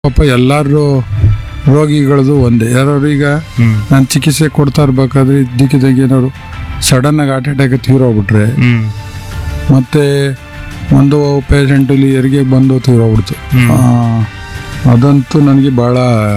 ಪಾಪ ಎಲ್ಲರೂ ರೋಗಿಗಳದು ಒಂದೇ ಯಾರು ಈಗ ಹ್ಮ್ ನಾನು ಚಿಕಿತ್ಸೆ ಕೊಡ್ತಾ ಇರ್ಬೇಕಾದ್ರೆ ಇದ್ದಕ್ಕಿದ್ದಂಗೆ ಏನಾದ್ರು ಸಡನ್ ಆಗಿ ಹಾರ್ಟ್ ಅಟ್ಯಾಕ್ ತೀರೋಗ್ಬಿಟ್ರೆ ಹ್ಮ್ ಮತ್ತೆ ಒಂದು ಪೇಷಂಟಲ್ಲಿ ಹೆರಿಗೆ ಬಂದು ತೀರೋಗ್ಬಿಡ್ತು ಹ್ಮ್. ಆ, ಅದಂತೂ ನನಗೆ ಭಾಳ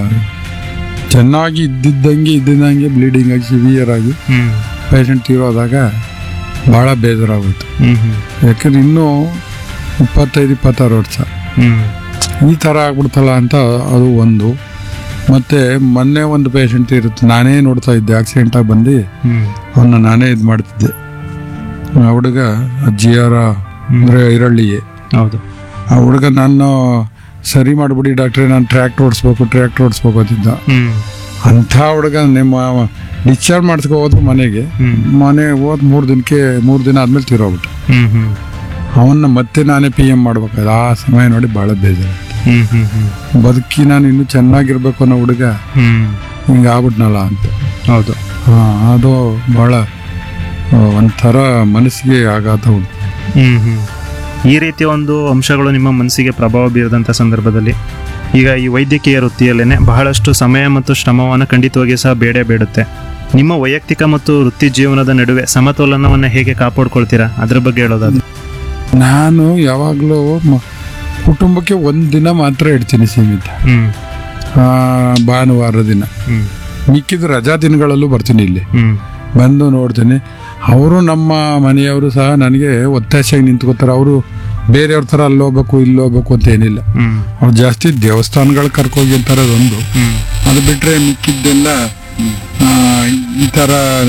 ಚೆನ್ನಾಗಿ ಇದ್ದಿದ್ದಂಗೆ ಇದ್ದಿದ್ದಂಗೆ ಬ್ಲೀಡಿಂಗ್ ಆಗಿ ಸಿವಿಯರ್ ಆಗಿ ಹ್ಮ್ ಪೇಷಂಟ್ ತೀರೋದಾಗ ಭಾಳ ಬೇಜಾರಾಗೋಯ್ತು ಹ್ಮ್ ಹ್ಮ್ ಯಾಕಂದ್ರೆ ಇನ್ನೂ ಇಪ್ಪತ್ತೈದು ಇಪ್ಪತ್ತಾರು ವರ್ಷ ಹ್ಮ್ ಈ ಥರ ಆಗ್ಬಿಡ್ತಲ್ಲ ಅಂತ ಅದು ಒಂದು ಮತ್ತು ಮೊನ್ನೆ ಒಂದು ಪೇಷಂಟ್ ಇರುತ್ತೆ ನಾನೇ ನೋಡ್ತಾ ಇದ್ದೆ ಆಕ್ಸಿಡೆಂಟಾಗಿ ಬಂದು ಹ್ಮ್ ಅವನ್ನ ನಾನೇ ಇದು ಮಾಡ್ತಿದ್ದೆ ಆ ಹುಡುಗ ಜಿಯಾರ ಅಂದರೆ ಐರಳ್ಳಿಗೆ ಹೌದು ಆ ಹುಡುಗ ನಾನು ಸರಿ ಮಾಡಿಬಿಡಿ ಡಾಕ್ಟ್ರೆ ನಾನು ಟ್ರ್ಯಾಕ್ಟ್ ಓಡಿಸ್ಬೇಕು ಟ್ರ್ಯಾಕ್ಟ್ ಓಡಿಸ್ಬೇಕು ಅಂತಿದ್ದ ಹ್ಮ್ ಅಂಥ ಹುಡುಗ ನಿಮ್ಮ ಡಿಸ್ಚಾರ್ಜ್ ಮಾಡಿಸ್ಕೊ ಹೋದ್ರು ಮನೆಗೆ ಹ್ಮ್ ಮನೆ ಹೋದ್ ಮೂರು ದಿನಕ್ಕೆ ಮೂರು ದಿನ ಆದ್ಮೇಲೆ ತೀರೋಗ್ಬಿಟ್ಟು ಹ್ಮ್ ಹ್ಮ್ ಅವನ್ನ ಮತ್ತೆ ನಾನೇ ಪಿ ಎಮ್ ಮಾಡ್ಬೇಕಾದ್ರೆ ಆ ಸಮಯ ನೋಡಿ ಭಾಳ ಬೇಜಾರು ಹ್ಮ್ ಹ್ಮ್ ಹ್ಮ್ ಬದುಕಿ ನಾನು ಇನ್ನೂ ಚೆನ್ನಾಗಿರ್ಬೇಕು ಅನ್ನೋ ಹುಡುಗ ಹ್ಮ್ ಹಿಂಗೆ ಆಗ್ಬಿಟ್ನಲ್ಲ ಅಂತ ಹೌದು ಹಾಂ ಅದು ಭಾಳ ಆ, ಒಂಥರ ಮನಸ್ಸಿಗೆ ಆಘಾತ ಉಂಟು ಹ್ಮ್ ಹ್ಮ್ ಈ ರೀತಿಯ ಒಂದು ಅಂಶಗಳು ನಿಮ್ಮ ಮನಸ್ಸಿಗೆ ಪ್ರಭಾವ ಬೀರದಂಥ ಸಂದರ್ಭದಲ್ಲಿ ಈಗ ಈ ವೈದ್ಯಕೀಯ ವೃತ್ತಿಯಲ್ಲೇನೆ ಬಹಳಷ್ಟು ಸಮಯ ಮತ್ತು ಶ್ರಮವನ್ನು ಖಂಡಿತವಾಗಿ ಸಹ ಬೇಡೇ ಬೇಡುತ್ತೆ ನಿಮ್ಮ ವೈಯಕ್ತಿಕ ಮತ್ತು ವೃತ್ತಿ ಜೀವನದ ನಡುವೆ ಸಮತೋಲನವನ್ನು ಹೇಗೆ ಕಾಪಾಡ್ಕೊಳ್ತೀರಾ ಅದ್ರ ಬಗ್ಗೆ ಹೇಳೋದಾದ್ರೆ ನಾನು ಯಾವಾಗಲೂ ಕುಟುಂಬಕ್ಕೆ ಒಂದು ದಿನ ಮಾತ್ರ ಇಡ್ತೀನಿ ಸೀಮಿತ ಹ್ಮ್ ಆ, ಭಾನುವಾರ ದಿನ ಹ್ಮ್ ಮಿಕ್ಕಿದ ರಜಾ ದಿನಗಳಲ್ಲೂ ಬರ್ತೀನಿ ಇಲ್ಲಿ ಹ್ಮ್ ಬಂದು ನೋಡ್ತೀನಿ ಅವರು ನಮ್ಮ ಮನೆಯವರು ಸಹ ನನಗೆ ಒತ್ತಾಸೆಯಾಗಿ ನಿಂತ್ಕೋತಾರೆ ಅವರು ಬೇರೆಯವ್ರ ಥರ ಅಲ್ಲಿ ಹೋಗ್ಬೇಕು ಇಲ್ಲಿ ಹೋಗ್ಬೇಕು ಅಂತ ಏನಿಲ್ಲ ಹ್ಮ್ ಅವ್ರು ಜಾಸ್ತಿ ದೇವಸ್ಥಾನಗಳು ಕರ್ಕೋಗಿ ಅಂತಾರೆ ಅದೊಂದು ಹ್ಮ್ ಅದು ಬಿಟ್ಟರೆ ಮಿಕ್ಕಿದ್ದೆಲ್ಲ ಆ, ಈ ಥರ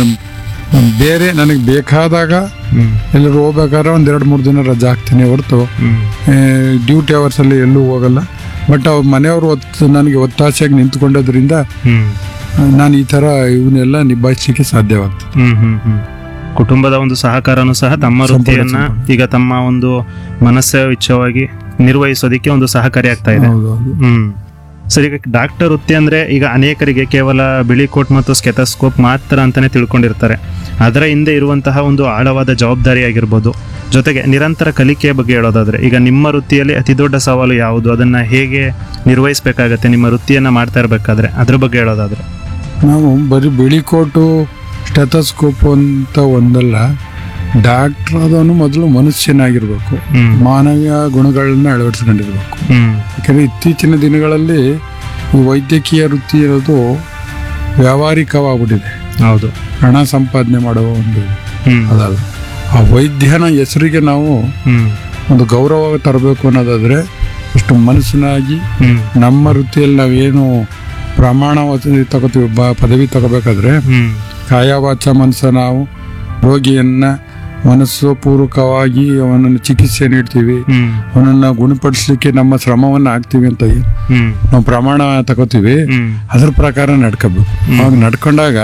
ಬೇರೆ ನನಗೆ ಬೇಕಾದಾಗ ಹ್ಮ್ ಎಲ್ಲರೂ ಹೋಗ್ಬೇಕಾದ್ರೆ ಒಂದು ಎರಡು ಮೂರು ದಿನ ರಜೆ ಹಾಕ್ತೀನಿ ಹೊರತು ಹ್ಮ್ ಡ್ಯೂಟಿ ಅವರ್ಸಲ್ಲಿ ಎಲ್ಲೂ ಹೋಗಲ್ಲ ಬಟ್ ಅವ್ರ ಮನೆಯವರು ಒತ್ತು ನನಗೆ ಒತ್ತಾಸೆಯಾಗಿ ನಿಂತ್ಕೊಂಡೋದ್ರಿಂದ ಹ್ಮ್ ಆ, ನಾನು ಈ ಥರ ಇವನ್ನೆಲ್ಲ ನಿಭಾಯಿಸಲಿಕ್ಕೆ ಸಾಧ್ಯವಾಗ್ತದೆ ಹ್ಮ್ ಹ್ಮ್ ಹ್ಮ್ ಕುಟುಂಬದ ಒಂದು ಸಹಕಾರನೂ ಸಹ ತಮ್ಮ ವೃತ್ತಿಯನ್ನ ಈಗ ತಮ್ಮ ಒಂದು ಮನಸ್ಸು ಇಚ್ಛವಾಗಿ ನಿರ್ವಹಿಸೋದಕ್ಕೆ ಒಂದು ಸಹಕಾರಿಯಾಗ್ತಾ ಇದೆ ಹೌದು ಹೌದು ಹ್ಮ್ ಸರಿ ಈಗ ಡಾಕ್ಟರ್ ವೃತ್ತಿ ಅಂದ್ರೆ ಈಗ ಅನೇಕರಿಗೆ ಕೇವಲ ಬಿಳಿ ಕೋಟ್ ಮತ್ತು ಸ್ಕೆಥಸ್ಕೋಪ್ ಮಾತ್ರ ಅಂತಾನೆ ತಿಳ್ಕೊಂಡಿರ್ತಾರೆ ಅದರ ಹಿಂದೆ ಇರುವಂತಹ ಒಂದು ಆಳವಾದ ಜವಾಬ್ದಾರಿ ಆಗಿರ್ಬೋದು ಜೊತೆಗೆ ನಿರಂತರ ಕಲಿಕೆಯ ಬಗ್ಗೆ ಹೇಳೋದಾದ್ರೆ ಈಗ ನಿಮ್ಮ ವೃತ್ತಿಯಲ್ಲಿ ಅತಿ ದೊಡ್ಡ ಸವಾಲು ಯಾವುದು ಅದನ್ನ ಹೇಗೆ ನಿರ್ವಹಿಸಬೇಕಾಗತ್ತೆ ನಿಮ್ಮ ವೃತ್ತಿಯನ್ನ ಮಾಡ್ತಾ ಇರಬೇಕಾದ್ರೆ ಅದ್ರ ಬಗ್ಗೆ ಹೇಳೋದಾದ್ರೆ ನಾವು ಬರೀ ಬಿಳಿ ಕೋಟು ಸ್ಟೆಥೋಸ್ಕೋಪ್ ಅಂತ ಒಂದಲ್ಲ ಡಾಕ್ಟರ್ ಆದವನು ಮೊದಲು ಮನುಷ್ಯನಾಗಿರ್ಬೇಕು ಹ್ಮ್ ಮಾನವೀಯ ಗುಣಗಳನ್ನ ಅಳವಡಿಸ್ಕೊಂಡಿರ್ಬೇಕು ಹ್ಮ್ ಯಾಕಂದರೆ ಇತ್ತೀಚಿನ ದಿನಗಳಲ್ಲಿ ಈ ವೈದ್ಯಕೀಯ ವೃತ್ತಿ ಇರೋದು ವ್ಯಾವಹಾರಿಕವಾಗ್ಬಿಟ್ಟಿದೆ ಹೌದು ಹಣ ಸಂಪಾದನೆ ಮಾಡುವ ಒಂದು ಹ್ಮ್ ಅದಲ್ಲ ಆ ವೈದ್ಯನ ಹೆಸರಿಗೆ ನಾವು ಹ್ಮ್ ಒಂದು ಗೌರವ ತರಬೇಕು ಅನ್ನೋದಾದ್ರೆ ಇಷ್ಟು ಮನಸ್ಸಿನಾಗಿ ಹ್ಮ್ ನಮ್ಮ ವೃತ್ತಿಯಲ್ಲಿ ನಾವೇನು ಪ್ರಮಾಣ ವಚನ ತಗೋತೀವಿ ಬ ಪದವಿ ತಗೋಬೇಕಾದ್ರೆ ಹ್ಮ್ ಕಾಯ ವಾಚ ಮನಸ್ಸ ನಾವು ರೋಗಿಯನ್ನ ಮನಸ್ಸು ಪೂರ್ವಕವಾಗಿ ಅವನನ್ನು ಚಿಕಿತ್ಸೆ ನೀಡ್ತೀವಿ ಹ್ಮ್ ಅವನನ್ನು ಗುಣಪಡಿಸ್ಲಿಕ್ಕೆ ನಮ್ಮ ಶ್ರಮವನ್ನು ಹಾಕ್ತೀವಿ ಅಂತ ಏನ್ ಹ್ಮ್ ನಾವು ಪ್ರಮಾಣ ತಗೋತೀವಿ ಹ್ಮ್ ಅದ್ರ ಪ್ರಕಾರ ನಡ್ಕೋಬೇಕು ಅವಾಗ ನಡ್ಕೊಂಡಾಗ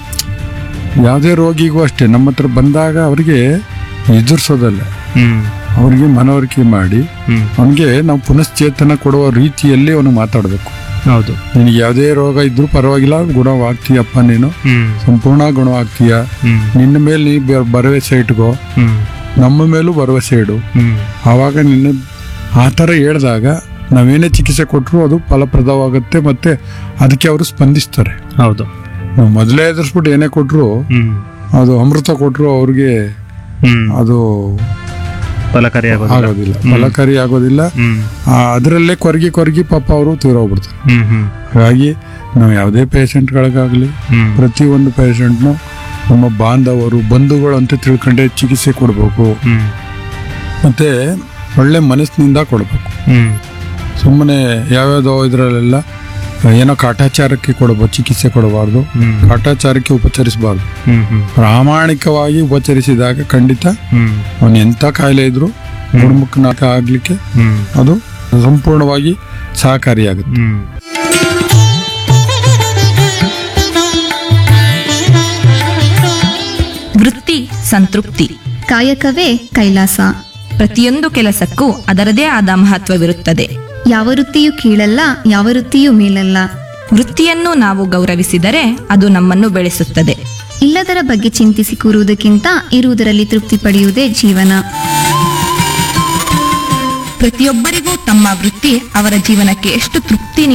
ಯಾವುದೇ ರೋಗಿಗೂ ಅಷ್ಟೇ ನಮ್ಮ ಹತ್ರ ಬಂದಾಗ ಅವರಿಗೆ ಎದುರಿಸೋದಲ್ಲ ಹ್ಮ್ ಅವರಿಗೆ ಮನವರಿಕೆ ಮಾಡಿ ಹ್ಮ್ ಅವನಿಗೆ ನಾವು ಪುನಶ್ಚೇತನ ಕೊಡುವ ರೀತಿಯಲ್ಲಿ ಅವನು ಮಾತಾಡಬೇಕು ಹೌದು ನಿನಗೆ ಯಾವುದೇ ರೋಗ ಇದ್ರೂ ಪರವಾಗಿಲ್ಲ ಗುಣವಾಗ್ತೀಯಪ್ಪ ನೀನು ಹ್ಮ್ ಸಂಪೂರ್ಣ ಗುಣವಾಗ್ತೀಯ ಹ್ಮ್ ನಿನ್ನ ಮೇಲೆ ನೀ ಬೆ- ಭರವಸೆ ಇಟ್ಕೋ ಹ್ಮ್ ನಮ್ಮ ಮೇಲೂ ಭರವಸೆ ಇಡು ಹ್ಮ್ ಆವಾಗ ನಿನ್ನ ಆ ಥರ ಹೇಳಿದಾಗ ನಾವೇನೇ ಚಿಕಿತ್ಸೆ ಕೊಟ್ಟರು ಅದು ಫಲಪ್ರದವಾಗುತ್ತೆ ಮತ್ತೆ ಅದಕ್ಕೆ ಅವರು ಸ್ಪಂದಿಸ್ತಾರೆ ಹೌದು ನಾವು ಮೊದಲೇ ಎದುರಿಸ್ಬಿಟ್ಟು ಏನೇ ಕೊಟ್ಟರು ಹ್ಮ್ ಅದು ಅಮೃತ ಕೊಟ್ಟರು ಅವ್ರಿಗೆ ಹ್ಮ್ ಅದು ಫಲಕಾರಿ ಆಗೋದು ಆಗೋದಿಲ್ಲ ಫಲಕಾರಿ ಆಗೋದಿಲ್ಲ ಹ್ಮ್ ಆ, ಅದರಲ್ಲೇ ಕೊರಗಿ ಕೊರಗಿ ಪಾಪ ಅವರು ತೀರೋಗ್ಬಿಡ್ತಾರೆ ಹ್ಮ್ ಹ್ಮ್ ಹಾಗಾಗಿ ನಾವು ಯಾವುದೇ ಪೇಷಂಟ್ಗಳಿಗಾಗಲಿ ಹ್ಮ್ ಪ್ರತಿಯೊಂದು ಪೇಷಂಟ್ನು ನಮ್ಮ ಬಾಂಧವರು ಬಂಧುಗಳು ಅಂತ ತಿಳ್ಕೊಂಡೆ ಚಿಕಿತ್ಸೆ ಕೊಡಬೇಕು ಹ್ಮ್ ಮತ್ತು ಒಳ್ಳೆ ಮನಸ್ಸಿನಿಂದ ಕೊಡಬೇಕು ಹ್ಮ್ ಸುಮ್ಮನೆ ಯಾವ್ಯಾವುದೋ ಇದರಲ್ಲೆಲ್ಲ ಏನೋ ಕಾಟಾಚಾರಕ್ಕೆ ಕೊಡಬಹುದು ಚಿಕಿತ್ಸೆ ಕೊಡಬಾರ್ದು ಹ್ಮ್ ಕಾಟಾಚಾರಕ್ಕೆ ಉಪಚರಿಸಬಾರ್ದು ಹ್ಮ್ ಹ್ಮ್ ಪ್ರಾಮಾಣಿಕವಾಗಿ ಉಪಚರಿಸಿದಾಗ ಖಂಡಿತ ಹ್ಮ್ ಅವನು ಎಂಥ ಕಾಯಿಲೆ ಇದ್ರೂ ಗುಣಮುಖನಾಗ ಆಗಲಿಕ್ಕೆ ಹ್ಮ್ ಅದು ಸಂಪೂರ್ಣವಾಗಿ ಸಹಕಾರಿಯಾಗುತ್ತೆ ಹ್ಮ್ ವೃತ್ತಿ ಸಂತೃಪ್ತಿ ಕಾಯಕವೇ ಕೈಲಾಸ ಪ್ರತಿಯೊಂದು ಕೆಲಸಕ್ಕೂ ಅದರದೇ ಆದ ಮಹತ್ವವಿರುತ್ತದೆ ಯಾವ ವೃತ್ತಿಯೂ ಕೀಳಲ್ಲ ಯಾವ ವೃತ್ತಿಯೂ ಮೇಲಲ್ಲ ವೃತ್ತಿಯನ್ನು ನಾವು ಗೌರವಿಸಿದರೆ ಅದು ನಮ್ಮನ್ನು ಬೆಳೆಸುತ್ತದೆ ಇಲ್ಲದರ ಬಗ್ಗೆ ಚಿಂತಿಸಿ ಕೂರುವುದಕ್ಕಿಂತ ಇರುವುದರಲ್ಲಿ ತೃಪ್ತಿ ಪಡೆಯುವುದೇ ಜೀವನ ಪ್ರತಿಯೊಬ್ಬರಿಗೂ ತಮ್ಮ ವೃತ್ತಿ ಅವರ ಜೀವನಕ್ಕೆ ಎಷ್ಟು ತೃಪ್ತಿ